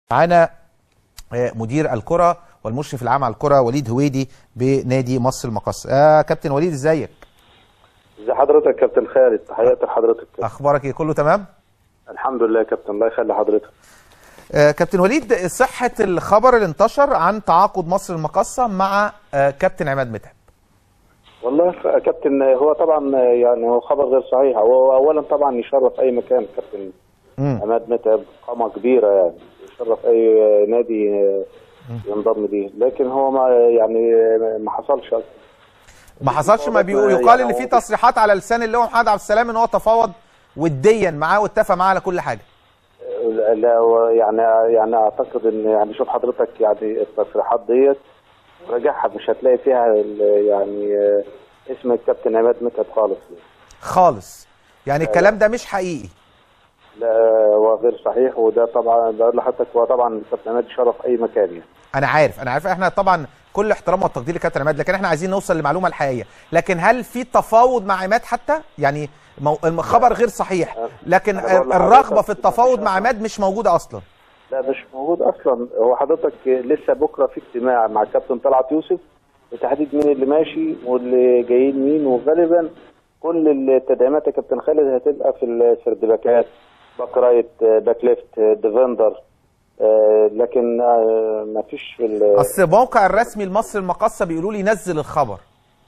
معانا مدير الكرة والمشرف العام على الكرة وليد هويدي بنادي مصر المقص آه كابتن وليد ازيك ازي حضرتك كابتن خالد تحياتي لحضرتك اخبارك ايه كله تمام الحمد لله يا كابتن الله يخلي حضرتك آه كابتن وليد صحة الخبر اللي انتشر عن تعاقد مصر المقصة مع آه كابتن عماد متعب والله يا كابتن هو طبعا يعني هو خبر غير صحيح هو اولا طبعا يشرف اي مكان كابتن مم. عماد متعب قامه كبيره يعني يشرف اي نادي ينضم ليه لكن هو ما يعني ما حصلش أصلاً. ما حصلش ما بيقول يعني يقال ان هو- في تصريحات على لسان اللي هو محمد عبد السلام ان هو تفاوض وديا معاه واتفق معاه على كل حاجه لا هو يعني يعني اعتقد ان يعني شوف حضرتك يعني التصريحات ديت راجعها مش هتلاقي فيها ال- يعني آه، اسم الكابتن عماد متعب خالص خالص يعني الكلام ده مش حقيقي لا هو غير صحيح وده طبعا بقول لحضرتك هو طبعا الكابتن عماد شرف اي مكان يعني انا عارف انا عارف احنا طبعا كل احترام والتقدير لكابتن عماد لكن احنا عايزين نوصل للمعلومه الحقيقيه لكن هل في تفاوض مع عماد حتى يعني مو... الخبر غير صحيح لكن أنا بقول لحضرتك الرغبه في مفيش التفاوض مع أصلاً. عماد مش موجوده اصلا لا مش موجود اصلا هو حضرتك لسه بكره في اجتماع مع الكابتن طلعت يوسف لتحديد مين اللي ماشي واللي جايين مين وغالبا كل التدعيمات يا كابتن خالد هتبقى في السردباكات باك رايت باك ليفت ديفندر آه، لكن آه، ما فيش في ال- اصل الموقع الرسمي لمصر المقصه بيقولوا لي نزل الخبر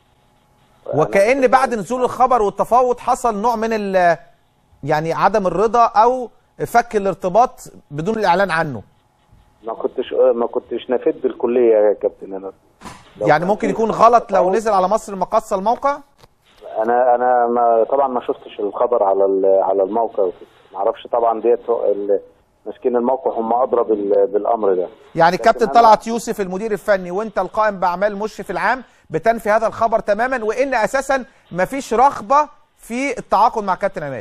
وكأن بعد نزول الخبر والتفاوض حصل نوع من ال يعني عدم الرضا او فك الارتباط بدون الاعلان عنه ما كنتش ما كنتش نفيت بالكليه يا كابتن انا لو يعني كان ممكن في يكون غلط لو تفاوض، نزل على مصر المقصه الموقع انا انا ما طبعا ما شفتش الخبر على ال- على الموقع وكده. ما اعرفش طبعا ديت هو ال- ماسكين الموقع هم ادرى بال- بالامر ده يعني لكن الكابتن أنا- طلعت يوسف المدير الفني وانت القائم باعمال المشرف العام بتنفي هذا الخبر تماما وان اساسا مفيش رغبه في التعاقد مع كابتن عماد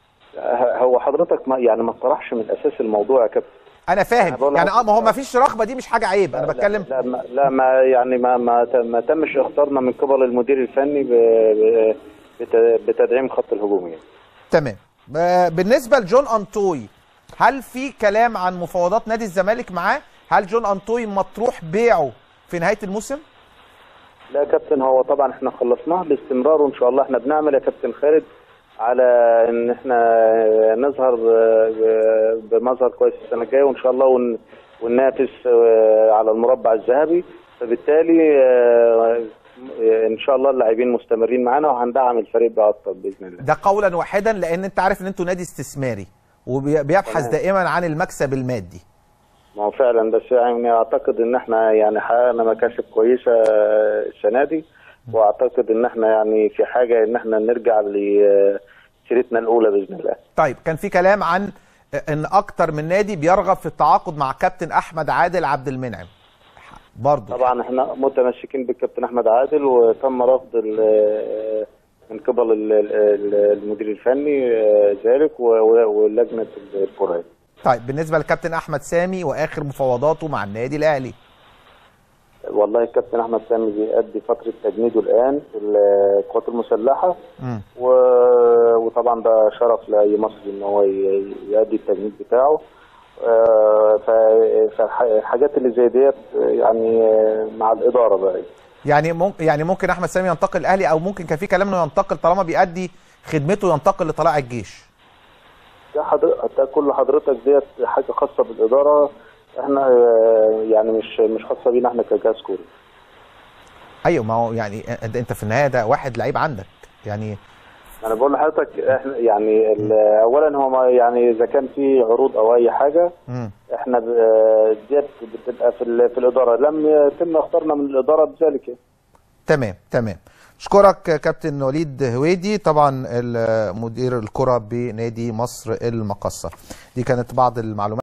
ه- هو حضرتك ما يعني ما اطرحش من اساس الموضوع يا كابتن انا أنا فاهم بقول يعني اه ما هو لحضرتك- مفيش رغبه دي مش حاجه عيب انا بتكلم لا ما لا ما يعني ما ما ت- ما تمش اختارنا من قبل المدير الفني ب- ب- بت- بتدعيم خط الهجوم يعني تمام آه، بالنسبه لجون انطوي هل في كلام عن مفاوضات نادي الزمالك معاه هل جون انطوي مطروح بيعه في نهايه الموسم لا يا كابتن هو طبعا احنا خلصناه باستمرار وان شاء الله احنا بنعمل يا كابتن خالد على ان احنا نظهر ب- بمظهر كويس السنه الجايه وان شاء الله ون- وننافس اه، على المربع الذهبي فبالتالي اه، ان شاء الله اللاعبين مستمرين معانا وهندعم الفريق ده اكتر باذن الله ده قولا واحدا لان انت عارف ان انتوا نادي استثماري وبيبحث تمام. دائما عن المكسب المادي ما هو فعلا بس يعني اعتقد ان احنا يعني حققنا مكاسب كويسه اه، السنه دي واعتقد ان احنا يعني في حاجه ان احنا نرجع لسيرتنا الاولى باذن الله طيب كان في كلام عن ان اكتر من نادي بيرغب في التعاقد مع كابتن احمد عادل عبد المنعم برضه طبعا احنا متمسكين بالكابتن احمد عادل وتم رفض ال- من قبل ال- ال- المدير الفني اه، ذلك و- و- ولجنه الكره طيب بالنسبه للكابتن احمد سامي واخر مفاوضاته مع النادي الاهلي والله الكابتن احمد سامي بيأدي فتره تجنيده الان في القوات المسلحه مم. و... وطبعا ده شرف لاي مصري ان هو ي- يؤدي التجنيد بتاعه آه، ف- فالحاجات اللي زي ديت يعني آه، مع الاداره بقى يعني ممكن يعني ممكن احمد سامي ينتقل الاهلي او ممكن كان في كلام انه ينتقل طالما بيأدي خدمته ينتقل لطلائع الجيش ده حضرتك ده كل حضرتك ديت حاجه خاصه بالاداره احنا آه، يعني مش مش خاصه بينا احنا كجهاز كوري ايوه ما هو يعني انت انت في النهايه ده واحد لعيب عندك يعني انا بقول لحضرتك احنا يعني ال- اولا هو ما يعني اذا كان في عروض او اي حاجه مم. احنا ب- ديت بتبقى في ال- في الاداره لم يتم اختارنا من الاداره بذلك يعني. تمام تمام اشكرك كابتن وليد هويدي طبعا مدير الكره بنادي مصر المقصه دي كانت بعض المعلومات